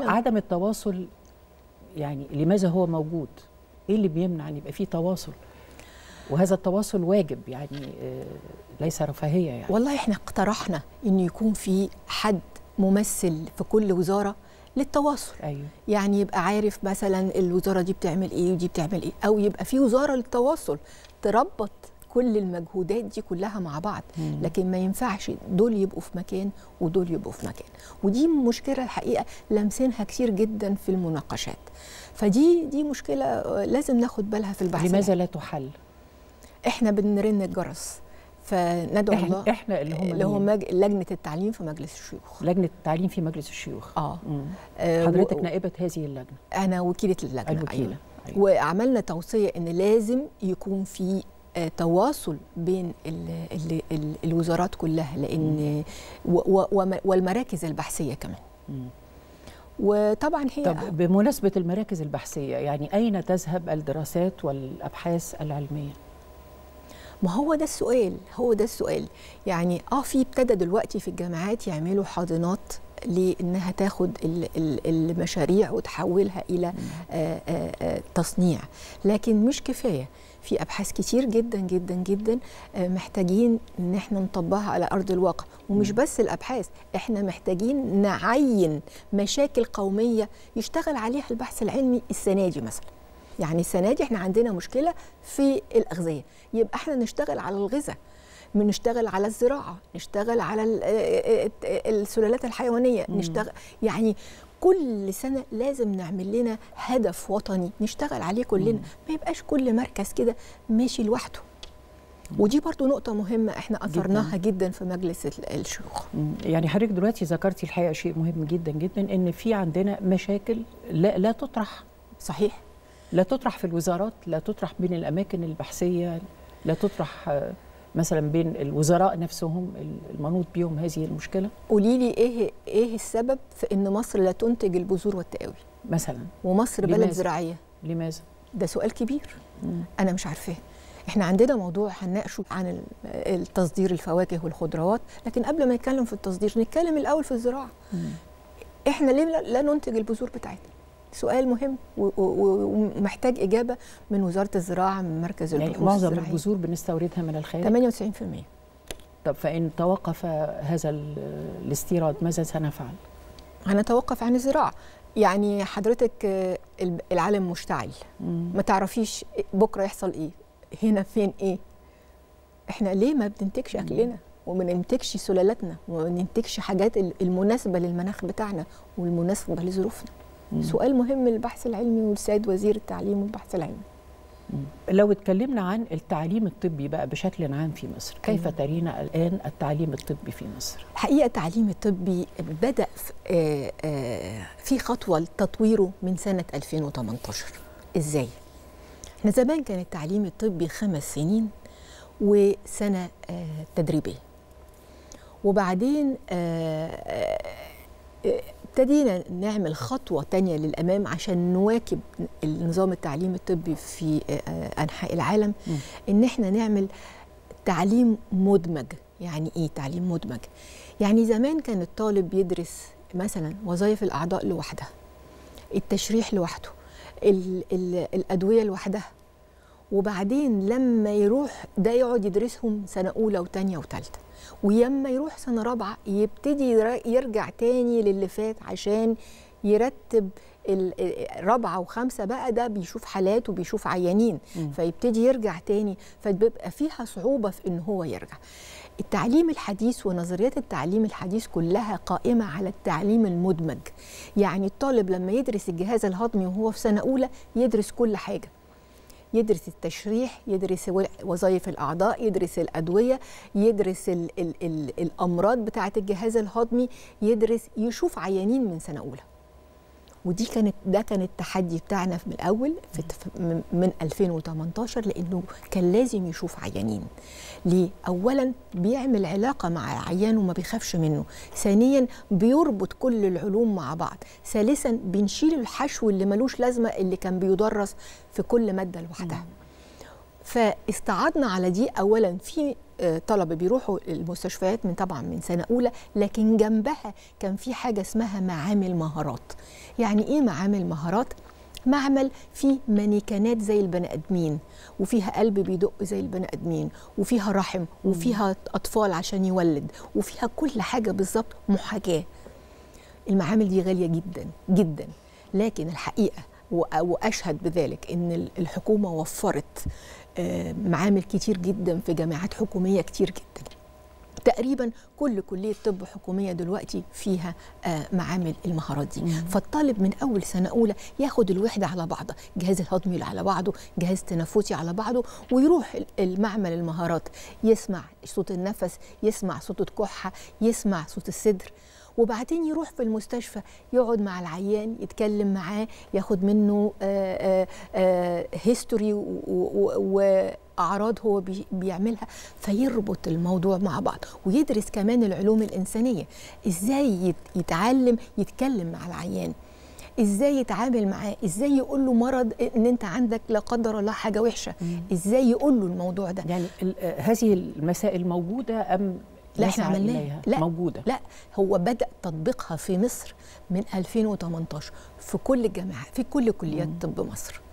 عدم التواصل يعني لماذا هو موجود ايه اللي بيمنع ان يبقى فيه تواصل وهذا التواصل واجب يعني آه، ليس رفاهيه يعني والله احنا اقترحنا ان يكون في حد ممثل في كل وزاره للتواصل ايوه يعني يبقى عارف مثلا الوزاره دي بتعمل ايه ودي بتعمل ايه او يبقى في وزاره للتواصل تربط كل المجهودات دي كلها مع بعض مم. لكن ما ينفعش دول يبقوا في مكان ودول يبقوا في مكان ودي مشكله الحقيقه لامسينها كتير جدا في المناقشات فدي دي مشكله آه، لازم ناخد بالها في البحث لماذا لا تحل احنا بنرن الجرس فندعو احنا الله احنا اللي هم اللي هو مين؟ مج... لجنه التعليم في مجلس الشيوخ لجنه التعليم في مجلس الشيوخ اه مم. آه، حضرتك و- نائبه هذه اللجنه انا وكيله اللجنه الوكيله أيوة. أيوة. وعملنا توصيه ان لازم يكون في آه، تواصل بين ال ال ال الوزارات كلها لان و و وم- والمراكز البحثيه كمان مم. وطبعا هي طب بمناسبه المراكز البحثيه يعني اين تذهب الدراسات والابحاث العلميه ما هو ده السؤال هو ده السؤال يعني اه في ابتدى دلوقتي في الجامعات يعملوا حاضنات لانها تاخد ال- ال- المشاريع وتحولها الى آه، آه، آه، تصنيع لكن مش كفايه في ابحاث كتير جدا جدا جدا آه، محتاجين ان احنا نطبقها على ارض الواقع ومش مم. بس الابحاث احنا محتاجين نعين مشاكل قوميه يشتغل عليها البحث العلمي السنه دي مثلا يعني السنه دي احنا عندنا مشكله في الاغذيه يبقى احنا نشتغل على الغذاء نشتغل على الزراعه نشتغل على ال- آه، آه، السلالات الحيوانيه مم. نشتغل يعني كل سنه لازم نعمل لنا هدف وطني نشتغل عليه كلنا مم. ما يبقاش كل مركز كده ماشي لوحده ودي برضو نقطة مهمة احنا أثرناها جدا في مجلس ال- الشيوخ مم. يعني حضرتك دلوقتي ذكرتي الحقيقه شيء مهم جدا جدا ان في عندنا مشاكل لا لا تطرح صحيح لا تطرح في الوزارات لا تطرح بين الاماكن البحثيه لا تطرح آه، مثلا بين الوزراء نفسهم المنوط بيهم هذه المشكله قولي لي ايه ايه السبب في ان مصر لا تنتج البذور والتقاوي مثلا ومصر بلد لماذا؟ زراعية لماذا ده سؤال كبير مم. انا مش عارفاه احنا عندنا موضوع هنناقشه عن ال- التصدير الفواكه والخضروات لكن قبل ما نتكلم في التصدير نتكلم الاول في الزراعه مم. احنا ليه لا- لا ننتج البذور بتاعتنا سؤال مهم و- و- و- ومحتاج اجابه من وزاره الزراعه من مركز يعني البحوث معظم الزراعية. البذور بنستوردها من الخارج 98% طب فان توقف هذا ال- الاستيراد ماذا سنفعل هنتوقف عن الزراعه يعني حضرتك آه، الب- العالم مشتعل مم. ما تعرفيش بكره يحصل ايه هنا فين ايه احنا ليه ما بننتجش مم. اكلنا وما ننتجش سلالاتنا وما ننتجش حاجات ال- المناسبه للمناخ بتاعنا والمناسبه لظروفنا مم. سؤال مهم للبحث العلمي والسيد وزير التعليم والبحث العلمي مم. لو اتكلمنا عن التعليم الطبي بقى بشكل عام في مصر كيف أيوة. ترين الآن التعليم الطبي في مصر الحقيقه التعليم الطبي بدا في, آه، آه، في خطوه لتطويره من سنه 2018 ازاي احنا زمان كان التعليم الطبي خمس سنين وسنه آه، تدريبيه وبعدين آه، آه، آه، ابتدينا نعمل خطوة تانية للأمام عشان نواكب النظام التعليم الطبي في آه، آه، أنحاء العالم مم. إن احنا نعمل تعليم مدمج يعني إيه تعليم مدمج؟ يعني زمان كان الطالب بيدرس مثلا وظائف الأعضاء لوحدها التشريح لوحده ال ال الأدوية لوحدها وبعدين لما يروح ده يقعد يدرسهم سنة أولى وتانية وتالتة ويما يروح سنة رابعة يبتدي ير- يرجع تاني للي فات عشان يرتب ال- ال- رابعة وخمسة بقى ده بيشوف حالات وبيشوف عيانين مم. فيبتدي يرجع تاني فبيبقى فيها صعوبة في إن هو يرجع التعليم الحديث ونظريات التعليم الحديث كلها قائمة على التعليم المدمج يعني الطالب لما يدرس الجهاز الهضمي وهو في سنة أولى يدرس كل حاجة يدرس التشريح يدرس و- وظائف الأعضاء يدرس الأدوية يدرس ال ال ال الأمراض بتاعة الجهاز الهضمي يدرس يشوف عيانين من سنة أولى ودي كانت ده كان التحدي بتاعنا من الاول في في- من- من 2018 لانه كان لازم يشوف عيانين ليه اولا بيعمل علاقه مع العيان وما بيخافش منه ثانيا بيربط كل العلوم مع بعض ثالثا بنشيل الحشو اللي ملوش لازمه اللي كان بيدرس في كل ماده لوحدها فاستعدنا على دي اولا في آه، طلبه بيروحوا المستشفيات من طبعا من سنه اولى لكن جنبها كان في حاجه اسمها معامل مهارات يعني ايه معامل مهارات معمل فيه مانيكانات زي البني ادمين وفيها قلب بيدق زي البني ادمين وفيها رحم وفيها اطفال عشان يولد وفيها كل حاجه بالظبط محاكاه المعامل دي غاليه جدا جدا لكن الحقيقه وأ- واشهد بذلك ان ال- الحكومه وفرت آه، معامل كتير جدا في جامعات حكوميه كتير جدا تقريبا كل كليه طب حكوميه دلوقتي فيها آه، معامل المهارات دي مم. فالطالب من اول سنه اولى ياخد الوحده على بعضها الجهاز الهضمي على بعضه جهاز تنفسي على بعضه ويروح ال- المعمل المهارات يسمع صوت النفس يسمع صوت الكحه يسمع صوت الصدر وبعدين يروح في المستشفى يقعد مع العيان يتكلم معاه ياخد منه هيستوري واعراض هو بي- بيعملها فيربط الموضوع مع بعض ويدرس كمان العلوم الانسانيه ازاي يت- يتعلم يتكلم مع العيان ازاي يتعامل معاه ازاي يقول له مرض ان انت عندك لا قدر الله حاجه وحشه ازاي يقول له الموضوع ده يعني ال- آه، هذه المسائل موجوده ام لا احنا نسعى عملناها إليها؟ لا موجوده لا هو بدا تطبيقها في مصر من 2018 في كل الجامعات في كل كليات طب مصر